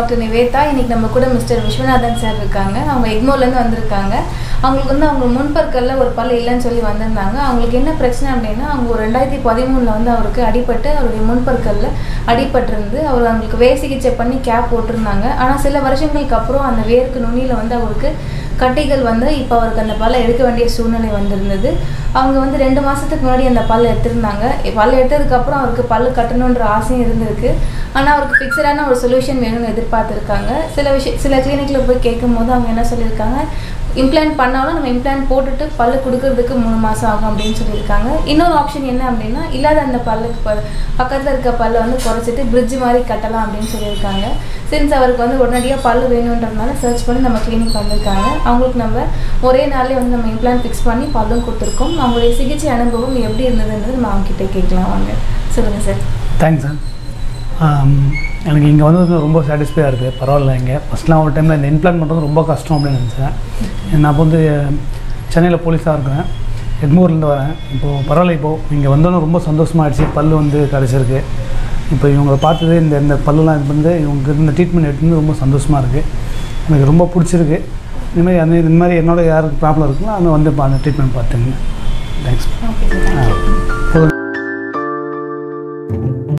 doctor Nivetha இன்னைக்கு நம்ம கூட மிஸ்டர் விஸ்வநாதன் சார் இருக்காங்க அவங்க எக்மோர்லேருந்து வந்திருக்காங்க அவங்களுக்கு வந்து அவங்க முன்பற்கல்ல ஒரு பல் இல்லைன்னு சொல்லி வந்திருந்தாங்க அவங்களுக்கு என்ன பிரச்சனை அப்படின்னா அவங்க ஒரு ரெண்டாயிரத்தி பதிமூணில் வந்து அவருக்கு அடிபட்டு அவருடைய முன்பற்கல்ல அடிபட்டிருந்து அவர் அவங்களுக்கு வேர் சிகிச்சை பண்ணி கேப் போட்டிருந்தாங்க ஆனால் சில வருஷங்களுக்கு அப்புறம் அந்த வேருக்கு நுனியில் வந்து அவருக்கு கட்டிகள் வந்து இப்போ அவருக்கு அந்த பல்லை எடுக்க வேண்டிய சூழ்நிலை வந்திருந்தது அவங்க வந்து ரெண்டு மாதத்துக்கு முன்னாடி அந்த பல் எடுத்திருந்தாங்க பல் எடுத்ததுக்கப்புறம் அவருக்கு பல் கட்டணுன்ற ஆசையும் இருந்திருக்கு ஆனால் அவருக்கு ஃபிக்ஸடான ஒரு சொல்யூஷன் வேணும்னு எதிர்பார்த்துருக்காங்க சில விஷயம் சில கிளினிக்கில் போய் கேட்கும்போது அவங்க என்ன சொல்லியிருக்காங்க இம்ப்ளான்ட் பண்ணாலும் நம்ம இம்ப்ளான்ட் போட்டுட்டு பல்லு கொடுக்கறதுக்கு மூணு மாதம் ஆகும் அப்படின்னு சொல்லியிருக்காங்க இன்னொரு ஆப்ஷன் என்ன அப்படின்னா இல்லாத அந்த பல்லுக்கு ப பக்கத்தில் இருக்க பல்லை வந்து குறைச்சிட்டு பிரிட்ஜ் மாதிரி கட்டலாம் அப்படின்னு சொல்லியிருக்காங்க சின்ஸ் அவருக்கு வந்து உடனடியாக பல்லு வேணுன்றதுனால சர்ச் பண்ணி நம்ம கிளினிக் வந்திருக்காங்க அவங்களுக்கு நம்ம ஒரே நாள்லேயே வந்து நம்ம இம்ப்ளான்ட் ஃபிக்ஸ் பண்ணி பல்லும் கொடுத்துருக்கோம் அவங்களுடைய சிகிச்சை அனுபவம் எப்படி இருந்ததுன்றது நம்ம அவங்க கிட்டே கேட்கலாம் வாங்க சொல்லுங்கள் சார் தேங்க்ஸ் சார் எனக்கு இங்கே வந்து ரொம்ப சாட்டிஸ்ஃபையாக இருக்குது பரவாயில்ல இங்கே ஃபஸ்ட்லாம் ஒரு டைமில் இந்த இம்ப்ளான் பண்ணுறது ரொம்ப கஷ்டம் அப்படின்னு நினச்சேன் நான் இப்போ வந்து சென்னையில் போலீஸாக இருக்கிறேன் எக்மூர்லேருந்து வரேன் இப்போது பரவாயில்ல இப்போது இங்கே வந்தோன்னே ரொம்ப சந்தோஷமாகிடுச்சு பல்லு வந்து கிடச்சிருக்கு இப்போ இவங்களை பார்த்தது இந்த இந்த பல்லுலாம் இது வந்து இவங்க இந்த ட்ரீட்மெண்ட் எடுத்து ரொம்ப சந்தோஷமாக இருக்குது எனக்கு ரொம்ப பிடிச்சிருக்கு இனிமேல் அந்த இந்த மாதிரி என்னோட யாருக்கு ப்ராப்ளம் இருக்குங்களோ அவங்க வந்து இப்போ அந்த ட்ரீட்மெண்ட் பார்த்துங்க தேங்க்ஸ் ஓகே சார் போதும்